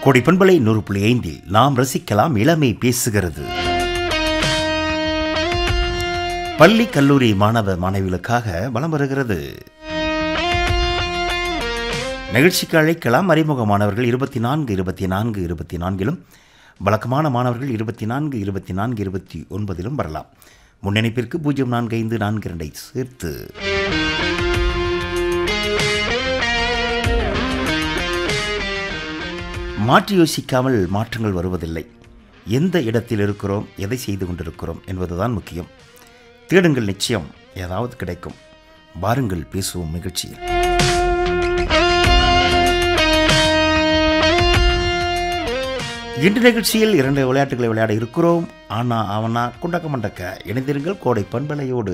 கொடை பண்பலை நூறு புள்ளி ஐந்தில் நாம் ரசிக்கலாம் இளமை பேசுகிறது பள்ளி கல்லூரி மாணவ மாணவிகளுக்காக வலம் வருகிறது நிகழ்ச்சிக்கு அழைக்கலாம் அறிமுக மாணவர்கள் இருபத்தி நான்கு இருபத்தி நான்கு இருபத்தி நான்கிலும் வழக்கமான மாணவர்கள் இருபத்தி நான்கு இருபத்தி நான்கு இருபத்தி ஒன்பதிலும் வரலாம் முன்னிணைப்பிற்கு பூஜ்ஜியம் நான்கு ஐந்து நான்கு இரண்டை சேர்த்து மாற்றி யோசிக்காமல் மாற்றங்கள் வருவதில்லை எந்த இடத்தில் இருக்கிறோம் எதை செய்து கொண்டிருக்கிறோம் என்பதுதான் முக்கியம் தேடுங்கள் நிச்சயம் ஏதாவது கிடைக்கும் வாருங்கள் பேசுவோம் நிகழ்ச்சியில் இன்று நிகழ்ச்சியில் இரண்டு விளையாட்டுகளை விளையாட இருக்கிறோம் ஆனா அவனா குண்டக்க மண்டக்க இணைந்திருங்கள் கோடை பண்பலையோடு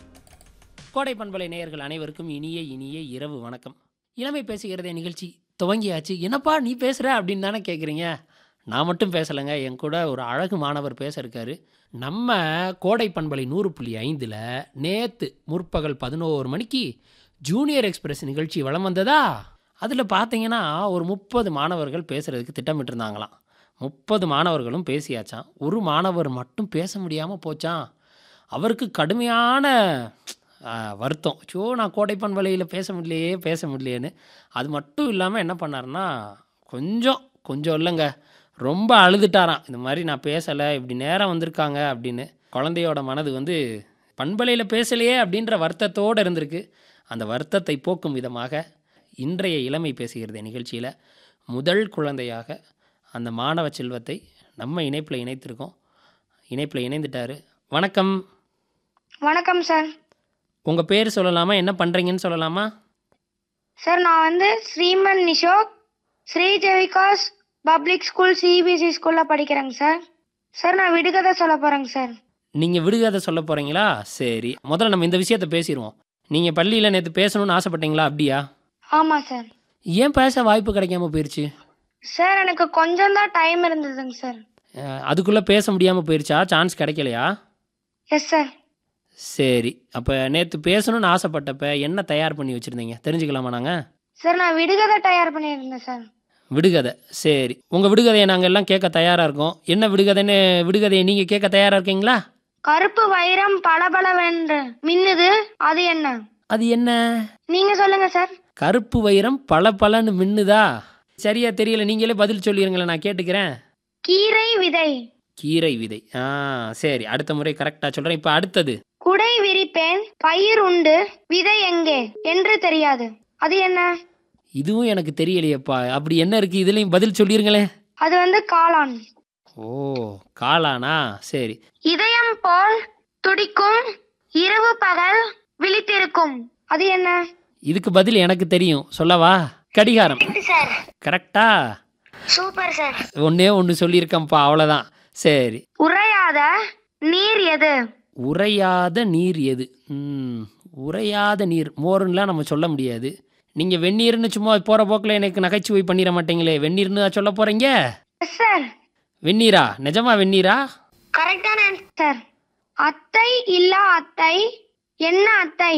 கோடை பண்பலை நேயர்கள் அனைவருக்கும் இனிய இனிய இரவு வணக்கம் இளமை பேசுகிறதே நிகழ்ச்சி துவங்கியாச்சு என்னப்பா நீ பேசுகிற அப்படின்னு தானே கேட்குறீங்க நான் மட்டும் பேசலைங்க என் கூட ஒரு அழகு மாணவர் பேச இருக்காரு நம்ம கோடை பண்பலை நூறு புள்ளி ஐந்தில் நேற்று முற்பகல் பதினோரு மணிக்கு ஜூனியர் எக்ஸ்பிரஸ் நிகழ்ச்சி வலம் வந்ததா அதில் பார்த்தீங்கன்னா ஒரு முப்பது மாணவர்கள் பேசுகிறதுக்கு திட்டமிட்டிருந்தாங்களாம் முப்பது மாணவர்களும் பேசியாச்சாம் ஒரு மாணவர் மட்டும் பேச முடியாமல் போச்சான் அவருக்கு கடுமையான ஆ, வருத்தம் ஸோ நான் கோடை பண்பலையில் பேச முடியலையே பேச முடியலையேன்னு அது மட்டும் இல்லாமல் என்ன பண்ணாருன்னா கொஞ்சம் கொஞ்சம் இல்லைங்க ரொம்ப அழுதுட்டாராம் இந்த மாதிரி நான் பேசலை இப்படி நேரம் வந்திருக்காங்க அப்படின்னு குழந்தையோட மனது வந்து பண்பலையில் பேசலையே அப்படின்ற வருத்தத்தோடு இருந்திருக்கு அந்த வருத்தத்தை போக்கும் விதமாக இன்றைய இளமை பேசுகிறது நிகழ்ச்சியில் முதல் குழந்தையாக அந்த மாணவ செல்வத்தை நம்ம இணைப்பில் இணைத்திருக்கோம் இணைப்பில் இணைந்துட்டாரு வணக்கம் வணக்கம் சார் உங்கள் பேர் சொல்லலாமா என்ன பண்ணுறீங்கன்னு சொல்லலாமா சார் நான் வந்து Sriman Nishok Sri Jevikas public school CBSE ஸ்கூலில் படிக்கிறேங்க சார் சார் நான் விடுகதை சொல்ல போகிறேங்க சார் நீங்கள் விடுகதை சொல்ல போகிறீங்களா சரி முதல்ல நம்ம இந்த விஷயத்தை பேசிடுவோம் நீங்கள் பள்ளியில் நேற்று பேசணும்னு ஆசைப்பட்டீங்களா அப்படியா ஆமாம் சார் ஏன் பேச வாய்ப்பு கிடைக்காம போயிடுச்சு சார் எனக்கு கொஞ்சம் தான் டைம் இருந்ததுங்க சார் அதுக்குள்ளே பேச முடியாமல் போயிடுச்சா சான்ஸ் கிடைக்கலையா எஸ் சார் சரி அப்போ நேற்று பேசணும்னு ஆசைப்பட்டப்ப என்ன தயார் பண்ணி வச்சுருந்தீங்க தெரிஞ்சுக்கலாமா நாங்கள் சார் நான் விடுகதை தயார் பண்ணியிருந்தேன் சார் விடுகதை சரி உங்கள் விடுகதையை நாங்கள் எல்லாம் கேட்க தயாராக இருக்கோம் என்ன விடுகதைன்னு விடுகதையை நீங்கள் கேட்க தயாராக இருக்கீங்களா கருப்பு வைரம் பளபளவென்று மின்னுது அது என்ன அது என்ன நீங்க சொல்லுங்க சார் கருப்பு வைரம் பல பலன்னு மின்னுதா சரியா தெரியல நீங்களே பதில் சொல்லிடுங்களேன் நான் கேட்டுக்கிறேன் கீரை விதை கீரை விதை ஆ சரி அடுத்த முறை கரெக்டாக சொல்கிறேன் இப்போ அடுத்தது குடை விரிப்பேன் பயிர் உண்டு விதை எங்கே என்று தெரியாது அது என்ன இதுவும் எனக்கு தெரியலையேப்பா அப்படி என்ன இருக்குது இதுலேயும் பதில் சொல்லிருங்களேன் அது வந்து காளான் ஓ காளானா சரி இதயம் போல் துடிக்கும் இரவு பகல் விழித்திருக்கும் அது என்ன இதுக்கு பதில் எனக்கு தெரியும் சொல்லவா கடிகாரம் சார் கரெக்டா சூப்பர் சார் ஒன்றே ஒன்று சொல்லியிருக்கேன்ப்பா அவ்வளோதான் சரி உறையாத நீர் எது உறையாத நீர் எது ம், உறையாத நீர் மோருன்னெலாம் நம்ம சொல்ல முடியாது நீங்கள் வெந்நீர்னு சும்மா போகிற போக்கில் எனக்கு நகைச்சுவை பண்ணிட மாட்டீங்களே வெந்நீர்னு தான் சொல்ல போகிறீங்க எஸ் சார் வெந்நீரா நிஜமா வெந்நீரா கரெக்டான ஆன்சர் அத்தை இல்லா அத்தை என்ன அத்தை